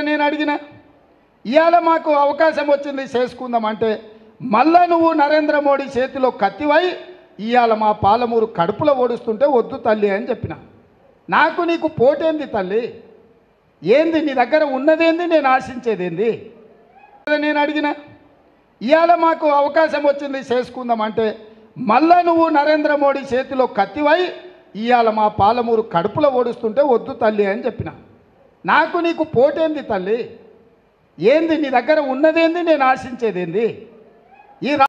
నేను అడిగిన ఇవాళ మాకు అవకాశం వచ్చింది చేసుకుందాం అంటే మళ్ళా నువ్వు నరేంద్ర మోడీ చేతిలో కత్తివై ఇవాళ మా పాలమూరు కడుపులో ఓడుస్తుంటే వద్దు తల్లి అని చెప్పిన నాకు నీకు పోటేంది తల్లి ఏంది నీ దగ్గర ఉన్నదేంది నేను ఆశించేదేంది నేను అడిగిన ఇవాళ మాకు అవకాశం వచ్చింది చేసుకుందాం అంటే మళ్ళా నువ్వు నరేంద్ర మోడీ చేతిలో కత్తివై ఇవాళ మా పాలమూరు కడుపులో ఓడుస్తుంటే వద్దు తల్లి అని చెప్పిన నాకు నీకు పోటేంది తల్లి ఏంది నీ దగ్గర ఉన్నదేంది నేను ఆశించేదేంది ఈ రా-